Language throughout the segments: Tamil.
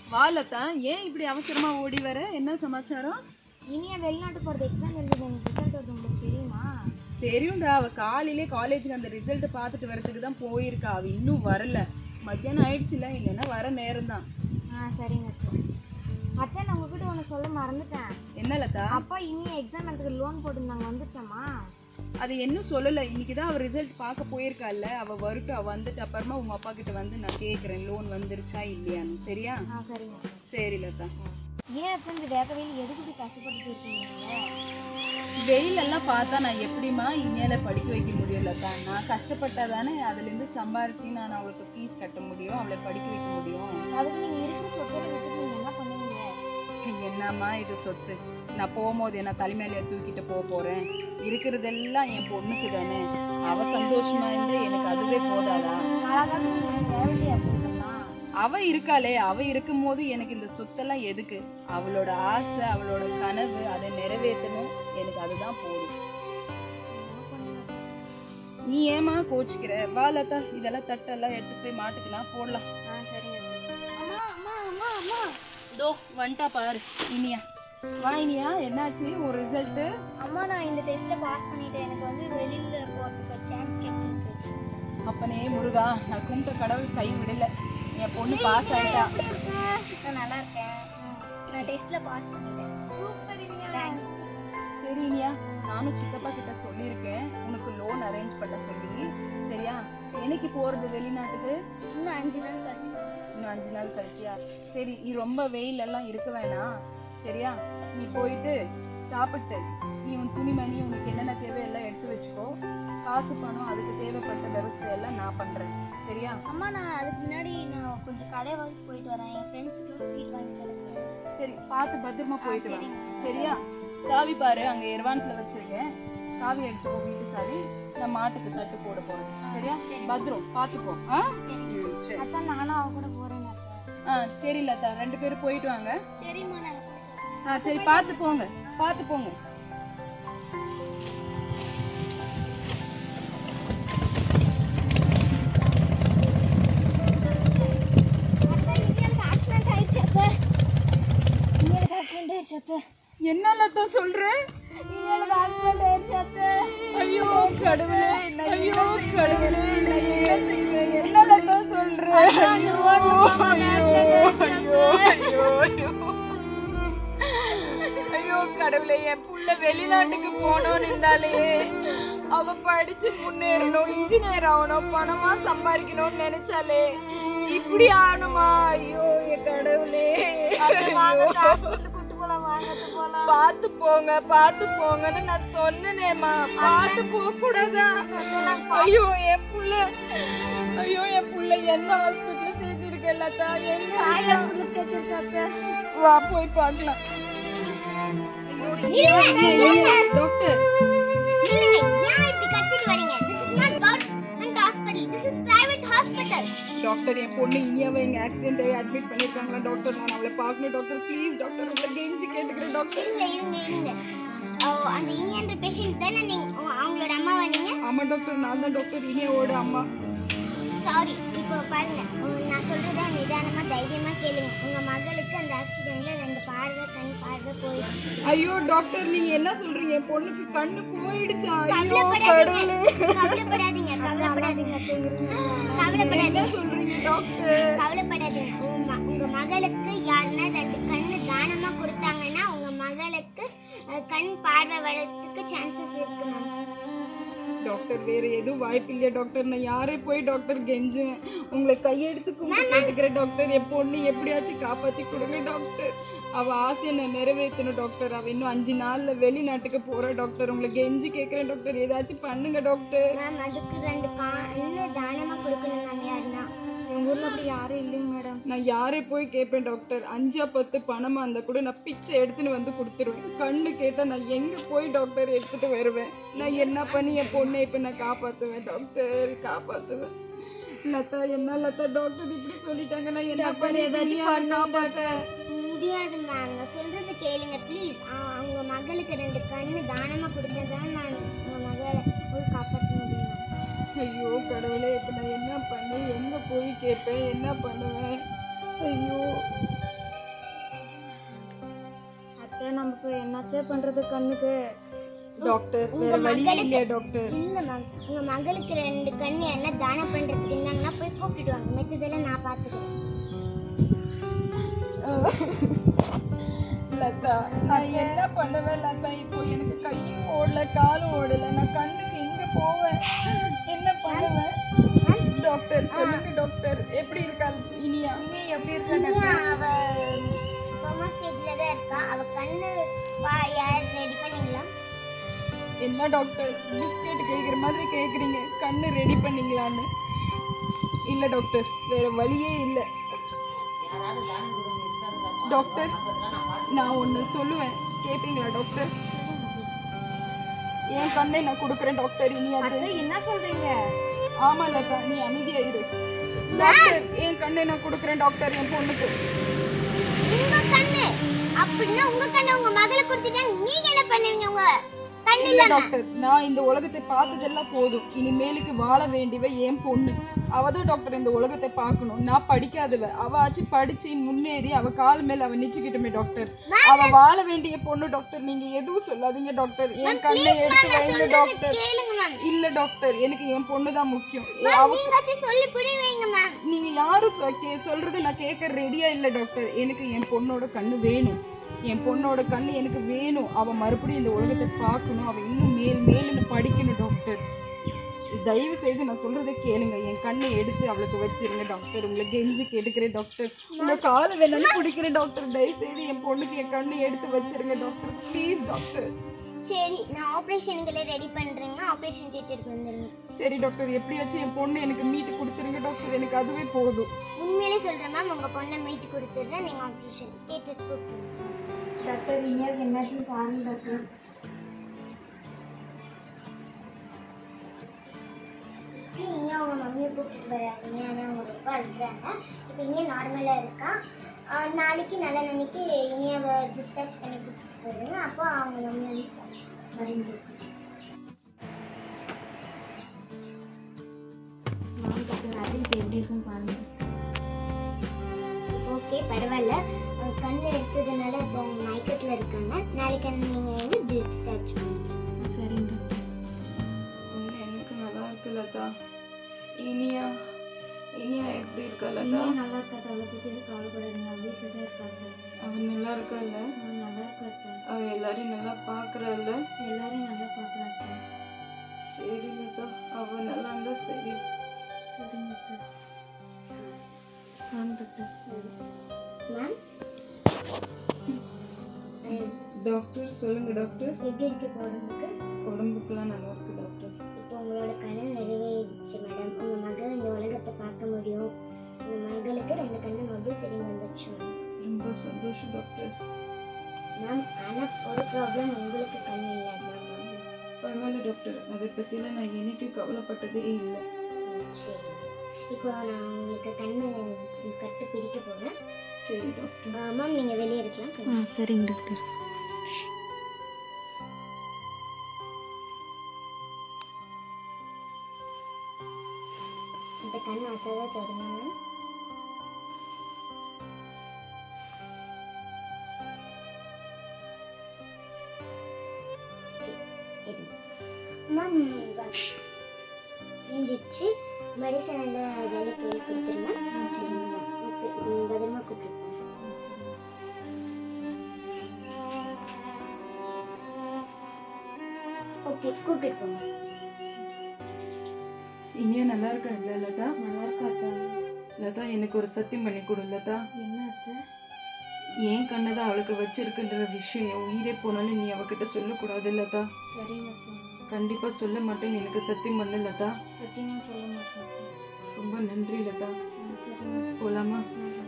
வாலத்தா ஏன் இப்படி அவசரமா ஓடி வர என்ன சமாச்சாரம் இனியா வெளிநாட்டு போகிறது எக்ஸாம் எழுதுது எனக்கு ரிசல்ட் வருது உங்களுக்கு தெரியுமா தெரியும்டா அவ காலையிலே காலேஜுக்கு அந்த ரிசல்ட் பார்த்துட்டு வரதுக்கு தான் போயிருக்கா அவ இன்னும் வரல மத்தியானம் ஆயிடுச்சுல இல்லைன்னா வர நேரம் தான் ஆ சரிங்க அத்தை அத்தை நான் உங்ககிட்ட ஒன்று சொல்ல மறந்துட்டேன் என்ன லதா அப்பா இனியா எக்ஸாம் எழுதுக்கு லோன் போட்டிருந்தாங்க வந்துச்சாமா அது இன்னும் சொல்லல இன்னைக்கு தான் அவ ரிசல்ட் பார்க்க போயிருக்கால அவ வரட்டும் அவ வந்துட்டு அப்புறமா உங்க அப்பா கிட்ட வந்து நான் கேக்குறேன் லோன் வந்துருச்சா இல்லையான்னு சரியா ஆ சரிங்க அத்தை. சரி லதா ஏன் அப்போ இந்த வேக வெயில் எதுக்கு இப்படி கஷ்டப்பட்டு இருக்கீங்க வெயில் எல்லாம் பார்த்தா நான் எப்படிம்மா இனியால படிக்க வைக்க முடியும் லதா நான் கஷ்டப்பட்டா தானே அதுல இருந்து சம்பாரிச்சு நான் அவளுக்கு ஃபீஸ் கட்ட முடியும் அவளை படிக்க வைக்க முடியும் அதுக்கு நீங்கள் இருக்கிற சொத்தை விட்டுட்டு நீங்கள் என்ன பண்ணுவீங்க என்னம்மா இது சொத்து நான் போகும்போது என்ன தலைமையில தூக்கிட்டு போக போறேன் இருக்கிறதெல்லாம் என் பொண்ணுக்கு தானே அவ சந்தோஷமா இருந்து எனக்கு அதுவே போதாதா காலகாலத்துக்கு நீங்கள் தேவையில்லையா அப்படின்னா அவ இருக்காளே அவ இருக்கும்போது எனக்கு இந்த சொத்தெல்லாம் எதுக்கு அவளோட ஆசை அவளோட கனவு அதை நிறைவேற்றணும் எனக்கு அதுதான் போதும் நீ ஏமா கோச்சிக்கிற வா லதா இதெல்லாம் தட்டெல்லாம் எடுத்து போய் மாட்டுக்கலாம் போடலாம் ஆ சரிங்க அம்மா அம்மா அம்மா அம்மா தோ வந்துட்டா பாரு இனியா வா இனியா என்னாச்சு ஒரு ரிசல்ட்டு அம்மா நான் இந்த டெஸ்ட்டில் பாஸ் பண்ணிட்டேன் எனக்கு வந்து வெளியில் போகிறதுக்கு சான்ஸ் கிடைச்சிருக்கு அப்பனே முருகா நான் கும்பிட்ட கடவுள் கை விடல என் பொண்ணு பாஸ் ஆயிட்டா நான் நல்லா இருக்கேன் நான் டெஸ்ட்டில் பாஸ் பண்ணிட்டேன் சூப்பர் தேங்க்ஸ் சரி இனியா நானும் சித்தப்பா கிட்ட சொல்லியிருக்கேன் உனக்கு லோன் அரேஞ்ச் பண்ண சொல்லி சரியா என்னைக்கு போறது வெளிநாட்டுக்கு இன்னும் அஞ்சு நாள் கழிச்சு இன்னும் அஞ்சு நாள் கழிச்சியா சரி நீ ரொம்ப வெயில் எல்லாம் இருக்க வேணாம் சரியா நீ போயிட்டு சாப்பிட்டு நீ உன் துணிமணி உனக்கு என்னென்ன தேவை எல்லாம் எடுத்து வச்சுக்கோ காசு பணம் அதுக்கு தேவைப்பட்ட விவசாயம் எல்லாம் நான் பண்றேன் சரியா அம்மா நான் அதுக்கு முன்னாடி நான் கொஞ்சம் கடை வரைக்கும் போயிட்டு வரேன் என் ஃப்ரெண்ட்ஸுக்கு ஸ்வீட் வாங்கி தரேன் சரி பார்த்து பத்திரமா போயிட்டு வா சரியா சாவி பாரு அங்க எர்வான்ல வச்சிருக்கேன் சாவி எடுத்துக்கோ வீட்டு சாவி நான் மாட்டுக்கு தட்டு போட போறேன் சரியா பத்திரம் பார்த்துப்போ ஆ ம், சரி அதான் நானும் அவ கூட போகிறேன் ஆ சரி லதா ரெண்டு பேரும் போயிட்டு வாங்க சரிம்மா நான் போயிட்டு வரேன். ஆ சரி பார்த்து போங்க பார்த்து போங்க அத்தை, இந்தியாவுக்கு accident ஆயிடுச்சு, அத்தை. இந்தியாவுக்கு accident ஆயிடுச்சு, அத்தை. என்ன லதா சொல்ற இந்தியாவுக்கு accident ஆயிடுச்சு, அத்தை. ஐயோ கடவுளே ஐயோ கடவுளே நான் என்ன செய்வேன் என்ன லதா சொல்ற ஐயோ ஐயோ ஐயோ ஐயோ ஐயோ கடவுளே என் புள்ள வெளிநாட்டுக்கு போனோம்னு இருந்தாலே அவ படிச்சு முன்னேறணும் இன்ஜினியர் ஆகணும் பணமா சம்பாதிக்கணும்னு நினைச்சாலே இப்படி ஆகணுமா ஐயோ என் கடவுளே வாங்க, ஐயோ. hospital கூட்டு போலாம், வாங்க, அத்தை, போலாம். பார்த்து போங்க பார்த்து போங்கன்னு நான் சொன்னேனேம்மா பார்த்து போக கூடாதா ஐயோ என் புள்ள ஐயோ என் புள்ள எந்த ஹாஸ்பிட்டல் சேர்த்திருக்க லதா எங்க சாய் hospital சேர்த்திருக்கு, அத்தை. வா போய் பார்க்கலாம் டாக்டர் இல்லைங்க, ஏன் இப்படி கத்திட்டு வரீங்க? This is not government hospital. This is private hospital. Doctor என் பொண்ணு இனியாவை இங்க ஆக்சிடென்ட் ஆகி அட்மிட் பண்ணிருக்காங்களா டாக்டர் நான் அவளை பார்க்கணும் டாக்டர் ப்ளீஸ் டாக்டர் உங்களை கெஞ்சி கேட்டுக்கிறேன் டாக்டர் இருங்க, இருங்க, இருங்க. ஓ, அந்த இனியன்ற பேஷண்ட் தானே நீங்க உங்க- அவங்களோட அம்மாவா நீங்க ஆமா டாக்டர் நான் தான் டாக்டர் இனியாவோட அம்மா சாரி இப்போ பாருங்க உங்க- நான் சொல்றத நிதானமா தைரியமா கேளுங்க உங்க மகளுக்கு அந்த ஆக்சிடென்ட்ல ரெண்டு பார்வை கண் பார்வை போயிடுச்சு ஐயோ டாக்டர் நீங்க என்ன சொல்றீங்க என் பொண்ணுக்கு கண்ணு போயிடுச்சா ஐயோ கவலைப்படாதீங்க கடவுளே கவலைப்படாதீங்க கவலைப்படாதீங்க என்ன கவலைப்படாதீங்க சொல்றீங்க டாக்டர் கவலைப்படாதீங்க உங்க ம- உங்க மகளுக்கு யாருன்னா ரெண்டு கண்ணு தானமா கொடுத்தாங்கன்னா உங்க மகளுக்கு அஹ், கண் பார்வை வரதுக்கு சான்சஸ் இருக்கு மேம் டாக்டர் வேற எதுவும் வாய்ப்பு இல்லையா டாக்டர் நான் யாரே போய் டாக்டர் கெஞ்சுவேன் உங்களை கையெடுத்து கும்பிட்டு கேட்டுக்கிறேன் டாக்டர் என் பொண்ணு எப்படியாச்சும் காப்பாத்தி கொடுங்க டாக்டர் அவ ஆசையை நான் நிறைவேற்றணும் டாக்டர் அவ இன்னும் அஞ்சு நாள்ல வெளிநாட்டுக்கு போறா டாக்டர் உங்களை கெஞ்சி கேட்கிறேன் டாக்டர் ஏதாச்சும் பண்ணுங்க டாக்டர் மேம் அதுக்கு ரெண்டு கண்ணு தானமா கொடுக்கணும் மேம் யாருன்னா எங்க ஊர்ல அப்படி யாரும் இல்லைங்க மேடம் நான் யாரே போய் கேட்பேன் டாக்டர் அஞ்சா பத்து பணமா இருந்தா கூட நான் பிச்சை எடுத்துன்னு வந்து கொடுத்துருவேன் கண்ணு கேட்டா நான் எங்க போய் டாக்டர் எடுத்துட்டு வருவேன் நான் என்ன பண்ணி என் பொண்ணை இப்ப நான் காப்பாத்துவேன் டாக்டர் காப்பாத்துவேன் லதா என்ன லதா டாக்டர் இப்படி சொல்லிட்டாங்க நான் என்ன பண்ணி ஏதாச்சும் காப்பாத்தேன் முடியாது மேம் நான் சொல்றது கேளுங்க ப்ளீஸ் அவங்க மகளுக்கு ரெண்டு கண்ணு தானமா கொடுத்ததான் நான் உங்க மகளை போய் காப்பாற்ற முடியும் ma'am. ஐயோ கடவுளே இப்ப நான் என்ன பண்ணி எங்க போய் கேட்பேன் என்ன பண்ணுவேன் ஐயோ என்னத்த பண்றது கண்ணுக்கு டாக்டர் உங்க வேற வழி மகளுக்கு- இல்லையா டாக்டர் இல்ல மேம் உங்க மகளுக்கு ரெண்டு கண்ணு என்ன தானம் பண்றதுக்கு இருந்தாங்கன்னா போய் கூப்பிட்டுட்டு வாங்க மெத்ததெல்லாம் நான் பாத்துக்கிறேன் லதா நான் என்ன பண்ணுவேன் லதா இப்போ எனக்கு கையும் ஓடல காலும் ஓடல நான் கண்ணுக்கு எங்க போவேன் என்ன பண்ணுவேன் டாக்டர் சொல்லுங்க டாக்டர் எப்படி இருக்கா இனியா எப்படி இருக்கா இனியா அவ கோமா ஸ்டேஜ்ல தான் இருக்கா அவ கண்ணு பா யார் ரெடி பண்ணீங்களா என்ன டாக்டர் பிஸ்கெட் கேக்குற மாதிரி கேக்குறீங்க கண்ணு ரெடி பண்ணீங்களான்னு இல்ல டாக்டர் வேற வழியே இல்ல டாக்டர் நான் ஒன்னு சொல்லுவேன் கேப்பீங்களா டாக்டர் என் கண்ணை நான் கொடுக்குறேன் டாக்டர் இனியாக்கு என்ன சொல்றீங்க ஆமா லதா நீ அமைதியா இரு டாக்டர் என் கண்ணை நான் கொடுக்குறேன் டாக்டர் என் பொண்ணுக்கு உங்க கண்ணு அப்படின்னா உங்க கண்ணு உங்க மகளை கொடுத்துட்டாங்க நீங்க என்ன பண்ணுவீங்க உங்க கண்ணு இல்ல இல்லாம டாக்டர் நான் இந்த உலகத்தை பார்த்ததெல்லாம் போதும் இனிமேலுக்கு வாழ வேண்டியவ என் பொண்ணு அவ தான் டாக்டர் இந்த உலகத்தை பார்க்கணும் நான் படிக்காதவ அவ ஆச்சு படிச்சு முன்னேறி அவ கால் மேல அவ நிச்சுக்கிட்டுமே டாக்டர் அவ வாழ வேண்டிய பொண்ணு டாக்டர் நீங்க எதுவும் சொல்லாதீங்க டாக்டர் என் கண்ணை எடுத்து வைங்க டாக்டர் கேளுங்க மேம் இல்ல டாக்டர் எனக்கு என் பொண்ணு தான் முக்கியம் ஏ, அவ நீங்க சொல்லி புரிய வைங்க மேம் நீங்க யாரும் சொ- கே- சொல்றது நான் கேட்க ரெடியா இல்ல டாக்டர் எனக்கு என் பொண்ணோட கண்ணு வேணும் என் பொண்ணோட கண்ணு எனக்கு வேணும் அவ மறுபடியும் இந்த உலகத்தை பார்க்கணும் அவ இன்னும் மேல் மேலுன்னு படிக்கணும் டாக்டர் தயவு செய்து நான் சொல்றதை கேளுங்க என் கண்ணை எடுத்து அவளுக்கு வச்சிருங்க டாக்டர் உங்களை கெஞ்சி கேட்டுக்கிறேன் டாக்டர் உங்க காலை வேணாலும் பிடிக்கிறேன் டாக்டர் தயவு செய்து என் பொண்ணுக்கு என் கண்ணை எடுத்து வச்சிருங்க டாக்டர் ப்ளீஸ் டாக்டர் சரி நான் ஆபரேஷனுக்குள்ள ரெடி பண்றேங்க ஆபரேஷன் தியேட்டருக்கு வந்துருங்க சரி டாக்டர் எப்படியாச்சும் என் பொண்ணு எனக்கு மீட்டு கொடுத்துருங்க டாக்டர் எனக்கு அதுவே போதும் உண்மையிலே சொல்றேன் மேம் உங்க பொண்ணை மீட்டு கொடுத்துட்றேன் நீங்க ஆபரேஷன் தியேட்டருக்கு கூப்பிடுங்க டாக்டர் இனியாவுக்கு என்னாச்சும் பாருங்க டாக்டர் இனியா அவங்க மம்மியை கூப்பிட்டு வராங்க ஏன்னா அவங்க ரொம்ப அழுகுறாங்க இப்போ இனியா நார்மலாக இருக்கா ஆஹ் நாளைக்கு நல்ல நினைக்கு இனியாவை டிஸ்சார்ஜ் பண்ணி கூப்பிட்டு போயிடுங்க அப்போ அவங்க மம்மி வந்து வரீங்க அது இப்போ எப்படி இருக்கும் பாருங்க ஓகே பரவாயில்ல அஹ் கண்ணு எடுத்ததுனால இப்போ அவங்க மயக்கத்தில் இருக்காங்க நாளைக்கு நீங்கள் வந்து டிஸ்சார்ஜ் பண்ணுங்க சரிங்க உண்மை எனக்கு நல்லா இருக்கு லதா இனியா இனியா எப்படி இருக்கா லதா நல்லா இருக்கா அவளை பற்றி கவலைப்படாதீங்க வீட்டில் தான் இருக்காங்க அவ நல்லா இருக்கால்ல அவன் நல்லா இருக்கா அவ எல்லாரையும் நல்லா பாக்குறாள்ல எல்லாரையும் நல்லா பார்க்குறாங்க சரி லதா அவ நல்லா இருந்தா சரி சரிங்க டாக்டர் வாங்க டாக்டர் மேம் டாக்டர் சொல்லுங்க டாக்டர் எப்படி இருக்கு உடம்புக்கு உடம்புக்குலாம் நல்லா இருக்கு டாக்டர் இப்போ உங்களோட கனவு நிறைவேறிடுச்சு மேடம் உங்கள் மகள் இந்த உலகத்தை பார்க்க முடியும் உங்கள் மகளுக்கு ரெண்டு கண்ணு மறுபடியும் திரும்பி வந்துடுச்சு மேம் ரொம்ப சந்தோஷம் டாக்டர் மேம் ஆனால் ஒரு ப்ராப்ளம் உங்களுக்கு கண்ணு இல்லை மேம் பரவாயில்ல டாக்டர் அதை பத்திலாம் நான் என்னைக்கும் கவலைப்பட்டதே இல்லை சரி இப்போ நான் உங்களுக்கு கண்ணு கட்டு பிடிக்க போகிறேன் சரி டாக்டர் மேம் நீங்கள் வெளியே இருக்கலாம் சரிங்க டாக்டர் இந்த கண்ணு அசைதான் தருங்க மேம் மேம் செஞ்சிச்சு மெடிசன் எல்லாம் வேலைக்கு போய் கொடுத்துருங்க சரிங்க ஓகே பத்திரமா கூப்பிட்டு ஓகே கூப்பிட்டு போங்க இனியா நல்லா இருக்கா இல்ல லதா நல்லா இருக்கா லதா எனக்கு ஒரு சத்தியம் பண்ணி கொடு லதா என்ன அத்தை ஏன் கண்ணை தான் அவளுக்கு வச்சிருக்குன்ற விஷயம் என் உயிரே போனாலும் நீ அவகிட்ட சொல்லக்கூடாது லதா சரிங்க அத்தை கண்டிப்பா சொல்ல மாட்டேன்னு எனக்கு சத்தியம் பண்ணு லதா சத்தியமா சொல்ல மாட்டேன் ரொம்ப நன்றி லதா சரிங்க போலாமா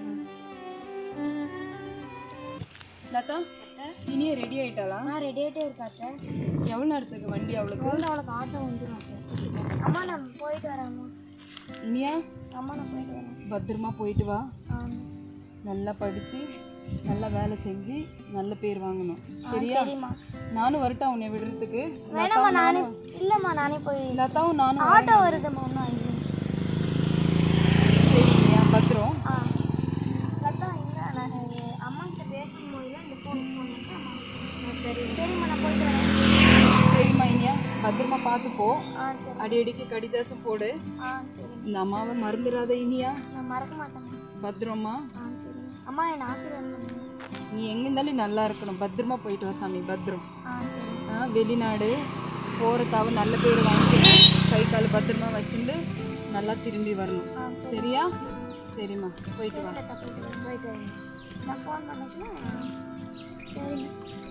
லதா இனியே ரெடி ஆயிட்டாளா நான் ரெடி ஆகிட்டே இருக்காத்த எவ்வளவு நேரத்துக்கு வண்டி அவளுக்கு வந்து அவளுக்கு ஆட்டோ வந்துடும் அம்மா நான் போயிட்டு வரேம்மா இனியா அம்மா நான் போயிட்டு வரேன் பத்திரமா போயிட்டு வா ஆ நல்லா படிச்சு நல்லா வேலை செஞ்சு நல்ல பேர் வாங்கணும் சரியா சரிம்மா நானும் வரட்டா உன்னை விடுறதுக்கு வேணாம்மா நானே இல்லைம்மா நானே போய் லதாவும் நானும் ஆட்டோ வருதும்மா ஒன்றும் அஞ்சு நிமிஷம் சரி இனியா பத்திரம் ஆ லதா இல்லை நான் அம்மா கிட்ட பேசும்போது இந்த ஃபோன் ஃபோன் சரி போ ஆ சரி அடிக்கடிக்கு கடிதாசம் போடு ஆ சரி இந்த அம்மாவை மறந்துடாத இனியா நான் மறக்க மாட்டேன் பத்திரமா ஆ சரி அம்மா என் ஆசீர்வாதம் பண்ணுங்க நீ எங்க இருந்தாலும் நல்லா இருக்கணும் பத்திரமா போயிட்டு வா சாமி பத்திரம் ஆ சரி ஆ, வெளிநாடு போகிறதாவ நல்ல பேர் வாங்கிட்டு கை கால் பத்திரமா வச்சுட்டு நல்லா திரும்பி வரணும் ஆ சரி சரியா சரிம்மா போயிட்டு வா தாத்தா போயிட்டு வரேன், போயிட்டு வரேன். நான் ஃபோன் பண்ணச்சுன்னா சரி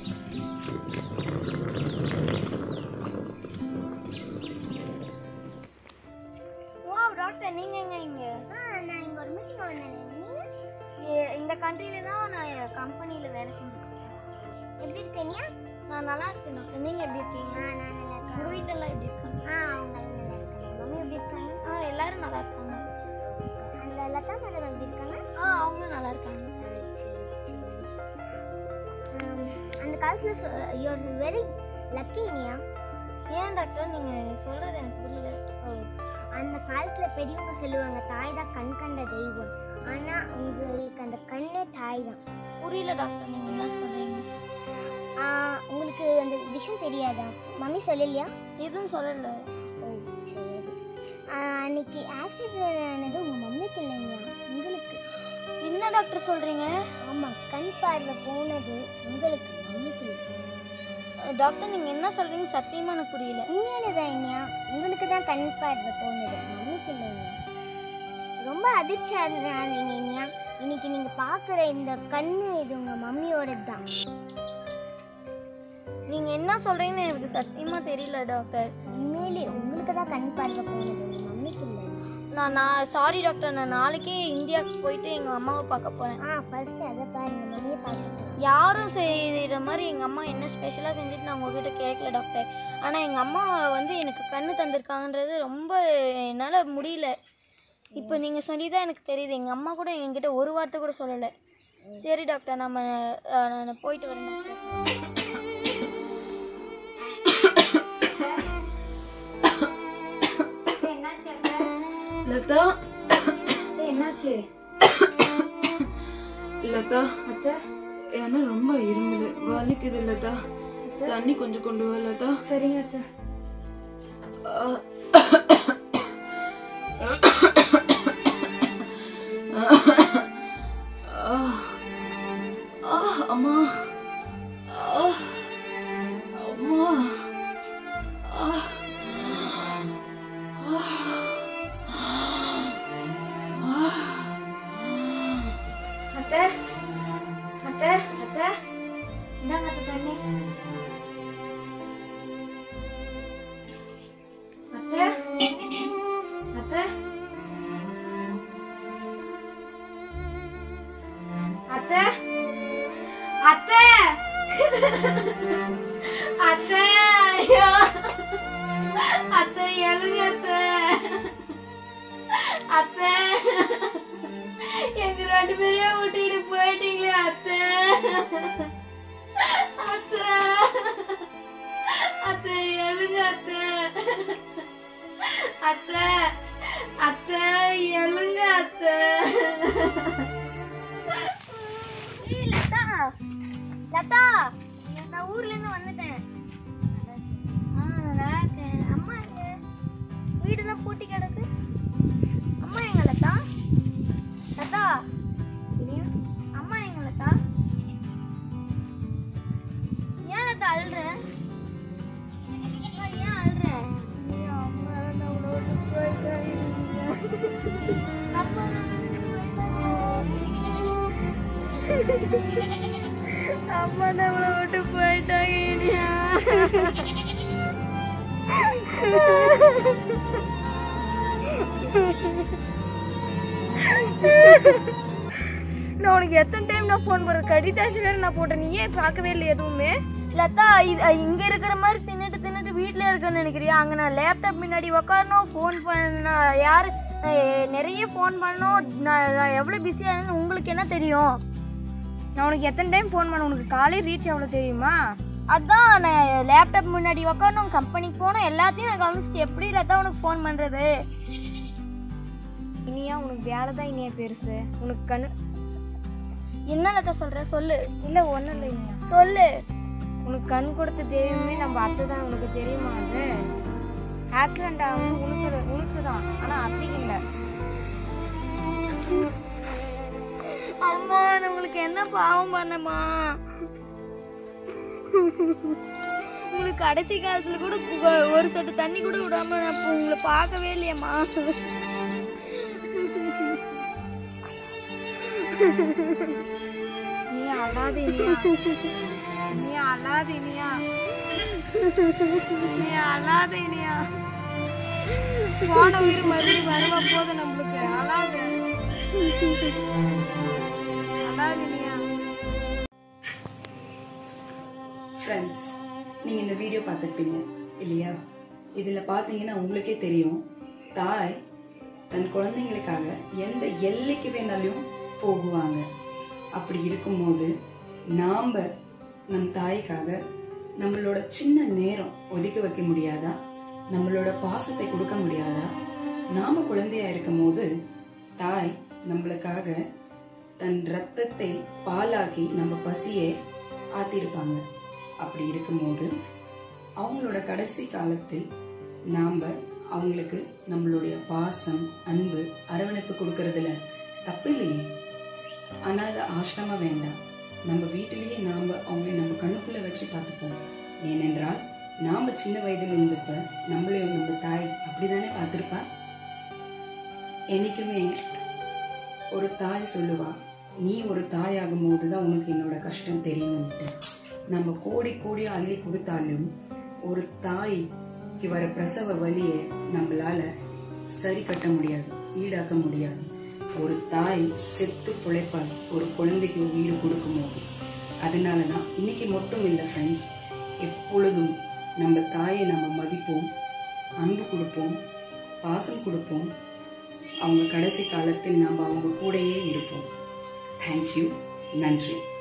ஓ டாக்டர் நீங்கள் எங்கே இங்கே நான் இங்கே ஒரு மீட்டிங் வந்தேன் நீங்கள் இந்த கண்ட்ரியில தான் நான் கம்பெனியில் வேலை செஞ்சுருக்கேன் எப்படி இருக்கீங்க நான் நல்லா இருக்கேன் டாக்டர் நீங்கள் எப்படி இருக்கீங்க நான் நல்லா இருக்கேன் உங்கள் வீட்டில் எல்லாம் எப்படி இருக்காங்க ஆ அவங்க நல்லா இருக்காங்க மம்மி எப்படி இருக்காங்க ஆ எல்லாரும் நல்லா இருக்காங்க அந்த லதா மேடம் எப்படி இருக்காங்க ஆ அவங்களும் நல்லா இருக்காங்க அந்த காலத்தில் யூஆர் வெரி லக்கி இனியா ஏன் டாக்டர் நீங்கள் சொல்கிறது எனக்கு புரியல அந்த காலத்தில் பெரியவங்க சொல்லுவாங்க தாய் தான் கண் கண்ட தெய்வம் ஆனால் உங்களுக்கு அந்த கண்ணே தாய் தான் புரியல டாக்டர் நீங்கள் என்ன சொல்கிறீங்க உங்களுக்கு அந்த விஷயம் தெரியாதா மம்மி சொல்லலையா எதுவும் சொல்லலை ஓ சரி அன்னைக்கு ஆக்சிடென்ட் ஆனது உங்கள் மம்மிக்கு இல்லைங்களா உங்களுக்கு என்ன டாக்டர் சொல்கிறீங்க ஆமாம் கண் பார்வை போனது உங்களுக்கு மம்மிக்கு இல்லை டாக்டர் நீங்கள் என்ன சொல்கிறீங்க சத்தியமாக எனக்கு புரியல உண்மையில தான் இல்லையா உங்களுக்கு தான் கண் பார்வை போனது மம்மிக்கு இல்லைங்க ரொம்ப அதிர்ச்சி ஆகுறீங்க இனியா இன்னைக்கு நீங்கள் பார்க்குற இந்த கண்ணு இது உங்கள் மம்மியோட தான் நீங்கள் என்ன சொல்கிறீங்கன்னு எனக்கு சத்தியமாக தெரியல டாக்டர் உண்மையிலே உங்களுக்கு தான் கண் பார்வை போனது உங்கள் மம்மிக்கு இல்லை நான் நான் சாரி டாக்டர் நான் நாளைக்கே இந்தியாவுக்கு போயிட்டு எங்கள் அம்மாவை பார்க்க போகிறேன் ஆ ஃபர்ஸ்ட் அதை பாருங்க மம்மியை பார்த்துட்டு யாரும் செய்கிற மாதிரி எங்கள் அம்மா என்ன ஸ்பெஷலாக செஞ்சுட்டு நான் உங்ககிட்ட கேட்கல டாக்டர் ஆனால் எங்கள் அம்மா வந்து எனக்கு கண்ணு தந்திருக்காங்கன்றது ரொம்ப என்னால் முடியல இப்போ நீங்கள் சொல்லி தான் எனக்கு தெரியுது எங்கள் அம்மா கூட என்கிட்ட ஒரு வார்த்தை கூட சொல்லலை சரி டாக்டர் நம்ம அஹ், நான் போயிட்டு வரேன் டாக்டர் லதா என்னாச்சு லதா அத்தை ஏன்னா ரொம்ப இருமுது வலிக்குது லதா தண்ணி கொஞ்சம் கொண்டு வா லதா சரிங்க அத்தை அம்மா அம்மா அத்தை அத்தை அத்தை இந்தாங்க அத்தை தண்ணி அத்தை அத்தை அத்தை அத்தை அத்தை ஐயோ அத்தை எழுங்க அத்தை அத்தை எங்க ரெண்டு பேரையும் விட்டுக்கிட்டு போயிட்டீங்களே அத்தை அத்தை அத்தை எழுங்க அத்தை அத்தை அத்தை எழுங்க அத்தை லதா லதா நான் ஊர்ல இருந்து வந்துட்டேன் ஆ நல்லா இருக்கேன் அம்மா எங்க வீடுலாம் பூட்டி கிடக்கு அம்மா எங்க லதா லதா அம்மா எங்க லதா ஏன் லதா அழுற அம்மா, ஏன் அழுற ஐயோ, அம்மா நான் உன்னை விட்டு போயிட்டேன். அம்மா நான் விட்டு போயிட்டேன். அம்மா நம்மளை விட்டு போயிட்டாங்க இனியா நான் உனக்கு எத்தனை டைம் நான் ஃபோன் பண்ணுறது கடிதாசி வேறு நான் போட்டேன் நீ ஏன் பார்க்கவே இல்லை எதுவுமே லதா இது இங்கே இருக்கிற மாதிரி தின்னுட்டு தின்னுட்டு வீட்டில் இருக்கேன்னு நினைக்கிறியா அங்கே நான் லேப்டாப் முன்னாடி உட்காரணும் ஃபோன் பண்ண யார் நிறைய ஃபோன் பண்ணணும் நான் நான் எவ்வளோ பிஸியாக உங்களுக்கு என்ன தெரியும் நான் உனக்கு எத்தனை டைம் ஃபோன் பண்ண உனக்கு காலே ரீச் எவ்வளோ தெரியுமா அதான் நான் லேப்டாப் முன்னாடி உட்காரணும் கம்பெனிக்கு போகணும் எல்லாத்தையும் நான் கவனிச்சு எப்படி லதா உனக்கு ஃபோன் பண்ணுறது இனியா உனக்கு வேலை தான் இனியா பெருசு உனக்கு கண்ணு என்ன லதா சொல்ற சொல்லு இல்லை ஒன்றும் இல்லை இனியா சொல்லு உனக்கு கண் கொடுத்த தெய்வமே நம்ம அத்தை தான் உனக்கு தெரியுமா அது ஆக்சிடென்ட் ஆகுது உழுக்குற உழுக்குதான் ஆனா அப்படி இல்லை அம்மா நான் உங்களுக்கு என்ன பாவம் பண்ணமா உங்களுக்கு கடைசி காலத்துல கூட உங்க- ஒரு சொட்டு தண்ணி கூட விடாம நான் இப்போ உங்களை பார்க்கவே இல்லையம்மா நீ அழாத இனியா நீ அழாத இனியா நீ அழாத இனியா போன உயிர் மறுபடியும் வருவா போதும் நம்மளுக்கு அழாத அழாத இனியா ஃப்ரெண்ட்ஸ் நீங்கள் இந்த வீடியோ பார்த்துருப்பீங்க இல்லையா இதில் பார்த்தீங்கன்னா உங்களுக்கே தெரியும் தாய் தன் குழந்தைங்களுக்காக எந்த எல்லைக்கு வேணாலும் போகுவாங்க அப்படி இருக்கும்போது நாம் நம் தாய்க்காக நம்மளோட சின்ன நேரம் ஒதுக்க வைக்க முடியாதா நம்மளோட பாசத்தை கொடுக்க முடியாதா நாம குழந்தையா இருக்கும்போது தாய் நம்மளுக்காக தன் ரத்தத்தை பாலாக்கி நம்ம பசியை ஆத்திருப்பாங்க அப்படி இருக்கும்போது அவங்களோட கடைசி காலத்தில் நாம் அவங்களுக்கு நம்மளுடைய பாசம் அன்பு அரவணைப்பு கொடுக்கறதுல தப்பில்லையே அனாத ஆசிரமம் வேண்டாம் நம்ம வீட்டிலேயே நாம் அவங்களை நம்ம கண்ணுக்குள்ள வச்சு பார்த்துப்போம் ஏனென்றால் நாம் சின்ன வயதில் இருந்தப்ப நம்மளையும் நம்ம தாய் அப்படிதானே பார்த்துருப்பா என்னைக்குமே ஒரு தாய் சொல்லுவா நீ ஒரு தாயாகும் போது தான் உனக்கு என்னோட கஷ்டம் தெரியும்னுட்டு நம்ம கோடி கோடியா அள்ளி கொடுத்தாலும் ஒரு தாய்க்கு வர பிரசவ வலியை நம்மளால சரி கட்ட முடியாது ஈடாக்க முடியாது ஒரு தாய் செத்து பிழைப்பாள் ஒரு குழந்தைக்கு உயிர் கொடுக்கும்போது அதனால தான் இன்னைக்கு மட்டும் இல்லை ஃப்ரெண்ட்ஸ் எப்பொழுதும் நம்ம தாயை நம்ம மதிப்போம் அன்பு கொடுப்போம் பாசம் கொடுப்போம் அவங்க கடைசி காலத்தில் நம்ம அவங்க கூடயே இருப்போம் தேங்க்யூ நன்றி